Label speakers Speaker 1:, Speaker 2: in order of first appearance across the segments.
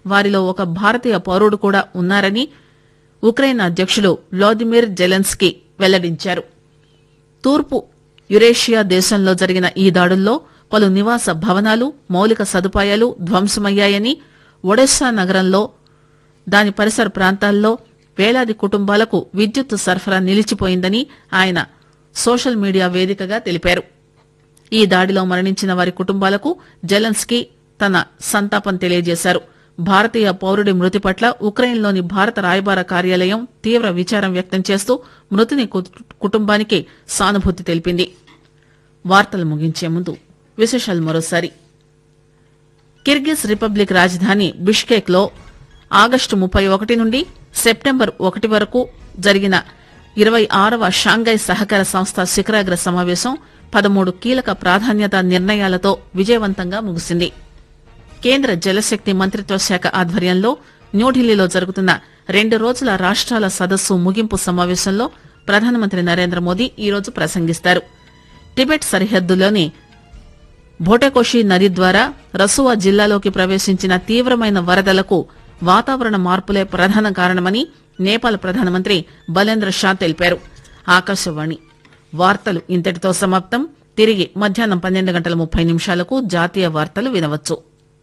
Speaker 1: వారిలో ఒక భారతీయ పౌరుడు కూడా ఉన్నారని ఉక్రెయిన్ అధ్యక్షుడు వ్లాదిమిర్ జెలెన్స్కీ వెల్లడించారు తూర్పు యురేషియా దేశంలో జరిగిన ఈ దాడుల్లో పలు నివాస భవనాలు మౌలిక సదుపాయాలు ధ్వంసమయ్యాయని ఒడెస్సా నగరంలో దాని పరిసర ప్రాంతాల్లో వేలాది కుటుంబాలకు విద్యుత్ సరఫరా నిలిచిపోయిందని ఆయన సోషల్ మీడియా వేదికగా తెలిపారు ఈ దాడిలో మరణించిన వారి కుటుంబాలకు జెలెన్స్కీ తన సంతాపం తెలియజేశారు భారతీయ పౌరుడి మృతి పట్ల ఉక్రెయిన్లోని భారత రాయబార కార్యాలయం తీవ్ర విచారం వ్యక్తం చేస్తూ మృతుని కు- కుటుంబానికి సానుభూతి తెలిపింది వార్తలు ముగించే ముందు విశేషాలు మరోసారి కిర్గిజ్ రిపబ్లిక్ రాజధాని బిష్కేక్ లో ఆగస్టు ముప్పై ఒకటి నుండి సెప్టెంబర్ ఒకటి వరకు జరిగిన ఇరవై ఆరవ షాంఘై సహకార సంస్థ శిఖరాగ్ర సమావేశం పదమూడు కీలక ప్రాధాన్యత నిర్ణయాలతో విజయవంతంగా ముగిసింది కేంద్ర జలశక్తి మంత్రిత్వ శాఖ ఆధ్వర్యంలో న్యూఢిల్లీలో జరుగుతున్న రెండు రోజుల రాష్ట్రాల సదస్సు ముగింపు సమావేశంలో ప్రధానమంత్రి నరేంద్ర మోదీ ఈరోజు ప్రసంగిస్తారు టిబెట్ సరిహద్దులోని భోటకోషి నది ద్వారా రసువా జిల్లాలోకి ప్రవేశించిన తీవ్రమైన వరదలకు వాతావరణ మార్పులే ప్రధాన కారణమని నేపాల్ ప్రధానమంత్రి బలేంద్ర షా తెలిపారు ఆకాశవాణి వార్తలు ఇంతటితో సమాప్తం తిరిగి మధ్యాహ్నం పన్నెండు గంటల ముప్పై నిమిషాలకు జాతీయ వార్తలు వినవచ్చు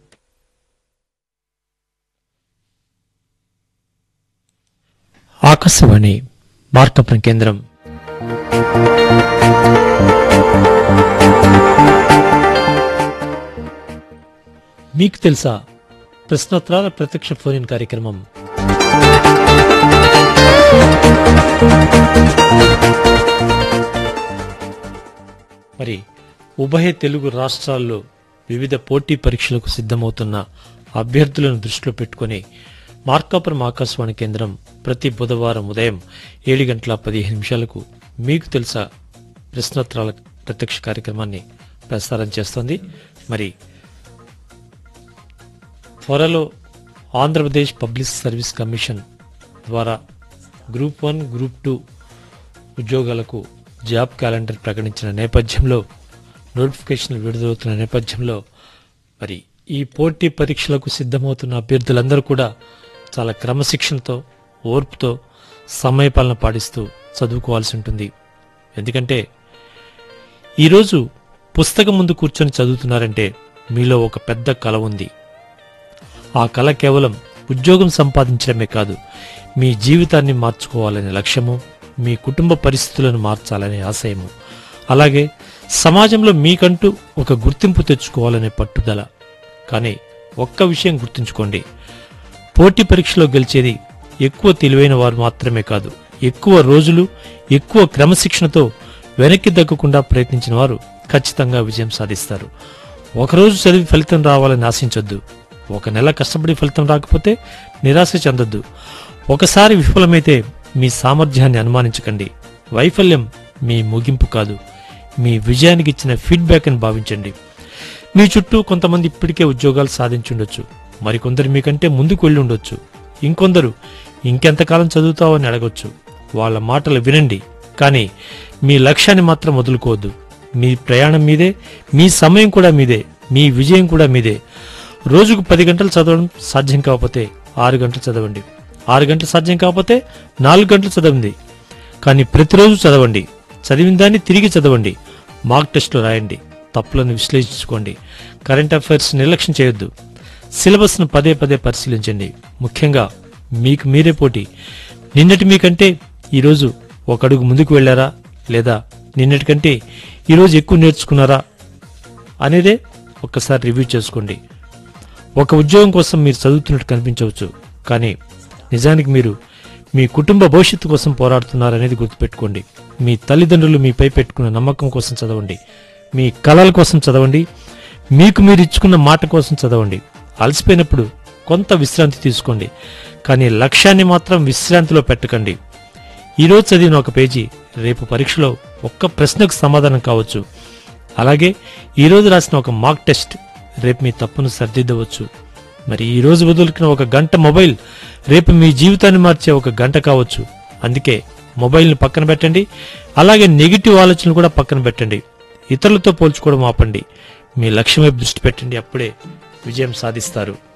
Speaker 2: ఆకాశవాణి మార్కపురం కేంద్రం మీకు తెలుసా ప్రశ్నోత్తరాల ప్రత్యక్ష ఫోన్ కార్యక్రమం మరి ఉభయ తెలుగు రాష్ట్రాల్లో వివిధ పోటీ పరీక్షలకు సిద్ధమవుతున్న అభ్యర్థులను దృష్టిలో పెట్టుకుని మార్కాపురం ఆకాశవాణి కేంద్రం ప్రతి బుధవారం ఉదయం ఏడు గంటల పదిహేను నిమిషాలకు మీకు తెలుసా ప్రశ్నోత్తరాల ప్రత్యక్ష కార్యక్రమాన్ని ప్రసారం చేస్తోంది మరి త్వరలో ఆంధ్రప్రదేశ్ పబ్లిక్ సర్వీస్ కమిషన్ ద్వారా గ్రూప్ వన్ గ్రూప్ టూ ఉద్యోగాలకు జాబ్ క్యాలెండర్ ప్రకటించిన నేపథ్యంలో నోటిఫికేషన్లు విడుదలవుతున్న నేపథ్యంలో మరి ఈ పోటీ పరీక్షలకు సిద్ధమవుతున్న అభ్యర్థులందరూ కూడా చాలా క్రమశిక్షణతో ఓర్పుతో సమయపాలన పాటిస్తూ చదువుకోవాల్సి ఉంటుంది ఎందుకంటే ఈరోజు పుస్తకం ముందు కూర్చొని చదువుతున్నారంటే మీలో ఒక పెద్ద కల ఉంది ఆ కళ కేవలం ఉద్యోగం సంపాదించడమే కాదు మీ జీవితాన్ని మార్చుకోవాలనే లక్ష్యము మీ కుటుంబ పరిస్థితులను మార్చాలనే ఆశయము అలాగే సమాజంలో మీకంటూ ఒక గుర్తింపు తెచ్చుకోవాలనే పట్టుదల కానీ ఒక్క విషయం గుర్తుంచుకోండి పోటీ పరీక్షలో గెలిచేది ఎక్కువ తెలివైన వారు మాత్రమే కాదు ఎక్కువ రోజులు ఎక్కువ క్రమశిక్షణతో వెనక్కి తగ్గకుండా ప్రయత్నించిన వారు ఖచ్చితంగా విజయం సాధిస్తారు ఒకరోజు చదివి ఫలితం రావాలని ఆశించొద్దు ఒక నెల కష్టపడి ఫలితం రాకపోతే నిరాశ చెందొద్దు ఒకసారి విఫలమైతే మీ సామర్థ్యాన్ని అనుమానించకండి వైఫల్యం మీ ముగింపు కాదు మీ విజయానికి ఇచ్చిన ఫీడ్బ్యాక్ అని భావించండి మీ చుట్టూ కొంతమంది ఇప్పటికే ఉద్యోగాలు సాధించుండొచ్చు మరికొందరు మీకంటే ముందుకు వెళ్ళి ఉండొచ్చు ఇంకొందరు ఇంకెంతకాలం చదువుతావు అని అడగొచ్చు వాళ్ళ మాటలు వినండి కానీ మీ లక్ష్యాన్ని మాత్రం వదులుకోవద్దు మీ ప్రయాణం మీదే మీ సమయం కూడా మీదే మీ విజయం కూడా మీదే రోజుకు పది గంటలు చదవడం సాధ్యం కాకపోతే ఆరు గంటలు చదవండి ఆరు గంటలు సాధ్యం కాకపోతే నాలుగు గంటలు చదవండి కానీ ప్రతిరోజు చదవండి చదివిన దాన్ని తిరిగి చదవండి మాక్ టెస్టులు రాయండి తప్పులను విశ్లేషించుకోండి కరెంట్ అఫైర్స్ నిర్లక్ష్యం చేయొద్దు సిలబస్ను పదే పదే పరిశీలించండి ముఖ్యంగా మీకు మీరే పోటీ నిన్నటి మీకంటే ఈరోజు ఒక అడుగు ముందుకు వెళ్ళారా లేదా నిన్నటి కంటే ఈరోజు ఎక్కువ నేర్చుకున్నారా అనేదే ఒక్కసారి రివ్యూ చేసుకోండి ఒక ఉద్యోగం కోసం మీరు చదువుతున్నట్టు కనిపించవచ్చు కానీ నిజానికి మీరు మీ కుటుంబ భవిష్యత్తు కోసం పోరాడుతున్నారనేది గుర్తుపెట్టుకోండి మీ తల్లిదండ్రులు మీపై పెట్టుకున్న నమ్మకం కోసం చదవండి మీ కళల కోసం చదవండి మీకు మీరు ఇచ్చుకున్న మాట కోసం చదవండి అలసిపోయినప్పుడు కొంత విశ్రాంతి తీసుకోండి కానీ లక్ష్యాన్ని మాత్రం విశ్రాంతిలో పెట్టకండి ఈరోజు చదివిన ఒక పేజీ రేపు పరీక్షలో ఒక్క ప్రశ్నకు సమాధానం కావచ్చు అలాగే ఈరోజు రాసిన ఒక మాక్ టెస్ట్ రేపు మీ తప్పును సరిదిద్దవచ్చు మరి ఈ రోజు వదులుకున్న ఒక గంట మొబైల్ రేపు మీ జీవితాన్ని మార్చే ఒక గంట కావచ్చు అందుకే మొబైల్ని పక్కన పెట్టండి అలాగే నెగిటివ్ ఆలోచనలు కూడా పక్కన పెట్టండి ఇతరులతో పోల్చుకోవడం ఆపండి మీ లక్ష్యం వైపు దృష్టి పెట్టండి అప్పుడే విజయం సాధిస్తారు